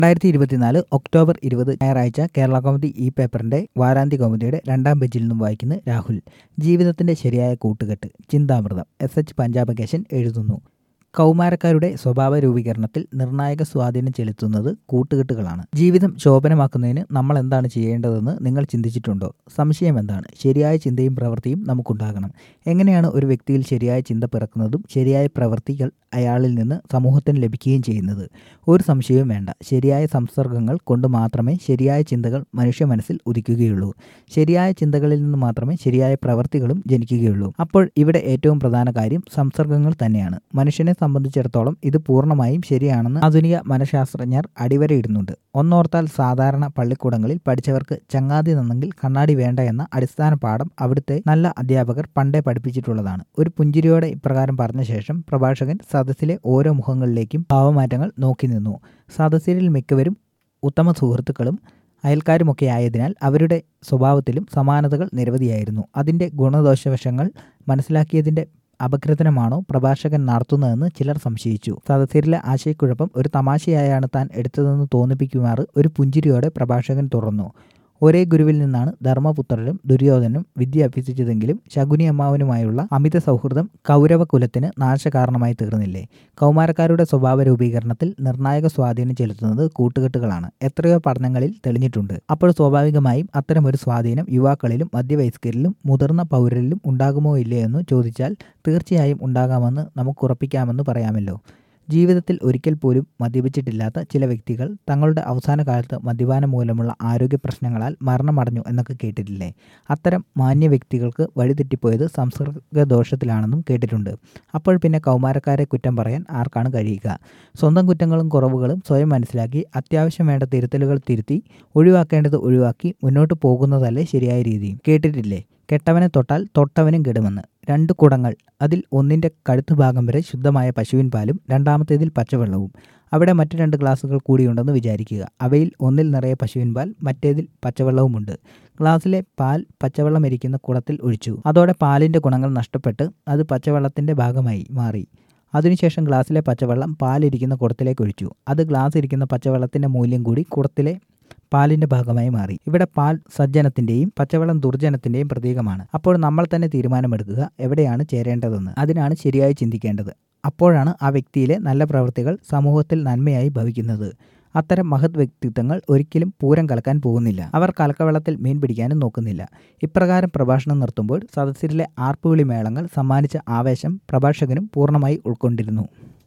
രണ്ടായിരത്തി ഇരുപത്തിനാല് ഒക്ടോബർ ഇരുപത് ഞായറാഴ്ച കേരള കൗമുദി ഈ പേപ്പറിന്റെ വാരാന്ത്യ കൗമുദിയുടെ രണ്ടാം പേജിൽ നിന്നും വായിക്കുന്ന രാഹുൽ ജീവിതത്തിന്റെ ശരിയായ കൂട്ടുകെട്ട് ചിന്താമൃതം എസ് എച്ച് പഞ്ചാബകേശൻ എഴുതുന്നു കൗമാരക്കാരുടെ സ്വഭാവ രൂപീകരണത്തിൽ നിർണായക സ്വാധീനം ചെലുത്തുന്നത് കൂട്ടുകെട്ടുകളാണ് ജീവിതം ശോഭനമാക്കുന്നതിന് നമ്മൾ എന്താണ് ചെയ്യേണ്ടതെന്ന് നിങ്ങൾ ചിന്തിച്ചിട്ടുണ്ടോ സംശയം എന്താണ് ശരിയായ ചിന്തയും പ്രവൃത്തിയും നമുക്കുണ്ടാകണം എങ്ങനെയാണ് ഒരു വ്യക്തിയിൽ ശരിയായ ചിന്ത പിറക്കുന്നതും ശരിയായ പ്രവൃത്തികൾ അയാളിൽ നിന്ന് സമൂഹത്തിന് ലഭിക്കുകയും ചെയ്യുന്നത് ഒരു സംശയവും വേണ്ട ശരിയായ സംസർഗങ്ങൾ കൊണ്ട് മാത്രമേ ശരിയായ ചിന്തകൾ മനുഷ്യ മനസ്സിൽ ഉദിക്കുകയുള്ളൂ ശരിയായ ചിന്തകളിൽ നിന്ന് മാത്രമേ ശരിയായ പ്രവൃത്തികളും ജനിക്കുകയുള്ളൂ അപ്പോൾ ഇവിടെ ഏറ്റവും പ്രധാന കാര്യം സംസർഗങ്ങൾ തന്നെയാണ് മനുഷ്യനെ സംബന്ധിച്ചിടത്തോളം ഇത് പൂർണ്ണമായും ശരിയാണെന്ന് ആധുനിക മനഃശാസ്ത്രജ്ഞർ അടിവരയിടുന്നുണ്ട് ഒന്നോർത്താൽ സാധാരണ പള്ളിക്കൂടങ്ങളിൽ പഠിച്ചവർക്ക് ചങ്ങാതി നന്നെങ്കിൽ കണ്ണാടി വേണ്ട എന്ന അടിസ്ഥാന പാഠം അവിടുത്തെ നല്ല അധ്യാപകർ പണ്ടേ പഠിപ്പിച്ചിട്ടുള്ളതാണ് ഒരു പുഞ്ചിരിയോടെ ഇപ്രകാരം പറഞ്ഞ ശേഷം പ്രഭാഷകൻ സദസ്സിലെ ഓരോ മുഖങ്ങളിലേക്കും ഭാവമാറ്റങ്ങൾ നോക്കി നിന്നു സദസ്സിൽ മിക്കവരും ഉത്തമ സുഹൃത്തുക്കളും അയൽക്കാരുമൊക്കെ ആയതിനാൽ അവരുടെ സ്വഭാവത്തിലും സമാനതകൾ നിരവധിയായിരുന്നു അതിൻ്റെ ഗുണദോഷവശങ്ങൾ മനസ്സിലാക്കിയതിൻ്റെ അപഗ്രഥനമാണോ പ്രഭാഷകൻ നടത്തുന്നതെന്ന് ചിലർ സംശയിച്ചു സദസ്യരിലെ ആശയക്കുഴപ്പം ഒരു തമാശയായാണ് താൻ എടുത്തതെന്ന് തോന്നിപ്പിക്കുമാറ് ഒരു പുഞ്ചിരിയോടെ പ്രഭാഷകൻ തുറന്നു ഒരേ ഗുരുവിൽ നിന്നാണ് ധർമ്മപുത്രരും ദുര്യോധനും വിദ്യ അഭ്യസിച്ചതെങ്കിലും ശകുനി അമ്മാവനുമായുള്ള അമിത സൗഹൃദം കൗരവകുലത്തിന് നാശകാരണമായി തീർന്നില്ലേ കൗമാരക്കാരുടെ സ്വഭാവ രൂപീകരണത്തിൽ നിർണായക സ്വാധീനം ചെലുത്തുന്നത് കൂട്ടുകെട്ടുകളാണ് എത്രയോ പഠനങ്ങളിൽ തെളിഞ്ഞിട്ടുണ്ട് അപ്പോൾ സ്വാഭാവികമായും അത്തരമൊരു സ്വാധീനം യുവാക്കളിലും മധ്യവയസ്കരിലും മുതിർന്ന പൗരരിലും ഉണ്ടാകുമോ ഇല്ലേ എന്ന് ചോദിച്ചാൽ തീർച്ചയായും ഉണ്ടാകാമെന്ന് നമുക്ക് ഉറപ്പിക്കാമെന്ന് പറയാമല്ലോ ജീവിതത്തിൽ ഒരിക്കൽ പോലും മദ്യപിച്ചിട്ടില്ലാത്ത ചില വ്യക്തികൾ തങ്ങളുടെ അവസാന കാലത്ത് മദ്യപാനം മൂലമുള്ള ആരോഗ്യ പ്രശ്നങ്ങളാൽ മരണമടഞ്ഞു എന്നൊക്കെ കേട്ടിട്ടില്ലേ അത്തരം മാന്യ വ്യക്തികൾക്ക് വഴിതെറ്റിപ്പോയത് സംസർഗ ദോഷത്തിലാണെന്നും കേട്ടിട്ടുണ്ട് അപ്പോൾ പിന്നെ കൗമാരക്കാരെ കുറ്റം പറയാൻ ആർക്കാണ് കഴിയുക സ്വന്തം കുറ്റങ്ങളും കുറവുകളും സ്വയം മനസ്സിലാക്കി അത്യാവശ്യം വേണ്ട തിരുത്തലുകൾ തിരുത്തി ഒഴിവാക്കേണ്ടത് ഒഴിവാക്കി മുന്നോട്ട് പോകുന്നതല്ലേ ശരിയായ രീതി കേട്ടിട്ടില്ലേ കെട്ടവനെ തൊട്ടാൽ തൊട്ടവനും കെടുമെന്ന് രണ്ട് കുടങ്ങൾ അതിൽ ഒന്നിൻ്റെ കഴുത്തു ഭാഗം വരെ ശുദ്ധമായ പശുവിൻ പാലും രണ്ടാമത്തേതിൽ പച്ചവെള്ളവും അവിടെ മറ്റു രണ്ട് ഗ്ലാസുകൾ കൂടിയുണ്ടെന്ന് വിചാരിക്കുക അവയിൽ ഒന്നിൽ നിറയെ പശുവിൻ പാൽ മറ്റേതിൽ പച്ചവെള്ളവുമുണ്ട് ഗ്ലാസ്സിലെ പാൽ പച്ചവെള്ളം ഇരിക്കുന്ന കുടത്തിൽ ഒഴിച്ചു അതോടെ പാലിൻ്റെ ഗുണങ്ങൾ നഷ്ടപ്പെട്ട് അത് പച്ചവെള്ളത്തിൻ്റെ ഭാഗമായി മാറി അതിനുശേഷം ഗ്ലാസ്സിലെ പച്ചവെള്ളം പാലിരിക്കുന്ന കുടത്തിലേക്ക് ഒഴിച്ചു അത് ഗ്ലാസ് ഇരിക്കുന്ന പച്ചവെള്ളത്തിൻ്റെ മൂല്യം കൂടി കുടത്തിലെ പാലിന്റെ ഭാഗമായി മാറി ഇവിടെ പാൽ സജ്ജനത്തിന്റെയും പച്ചവെള്ളം ദുർജനത്തിന്റെയും പ്രതീകമാണ് അപ്പോൾ നമ്മൾ തന്നെ തീരുമാനമെടുക്കുക എവിടെയാണ് ചേരേണ്ടതെന്ന് അതിനാണ് ശരിയായി ചിന്തിക്കേണ്ടത് അപ്പോഴാണ് ആ വ്യക്തിയിലെ നല്ല പ്രവൃത്തികൾ സമൂഹത്തിൽ നന്മയായി ഭവിക്കുന്നത് അത്തരം മഹത് വ്യക്തിത്വങ്ങൾ ഒരിക്കലും പൂരം കലക്കാൻ പോകുന്നില്ല അവർ കലക്കവെള്ളത്തിൽ മീൻ പിടിക്കാനും നോക്കുന്നില്ല ഇപ്രകാരം പ്രഭാഷണം നിർത്തുമ്പോൾ സദസ്സിലെ ആർപ്പുവിളി മേളങ്ങൾ സമ്മാനിച്ച ആവേശം പ്രഭാഷകനും പൂർണ്ണമായി ഉൾക്കൊണ്ടിരുന്നു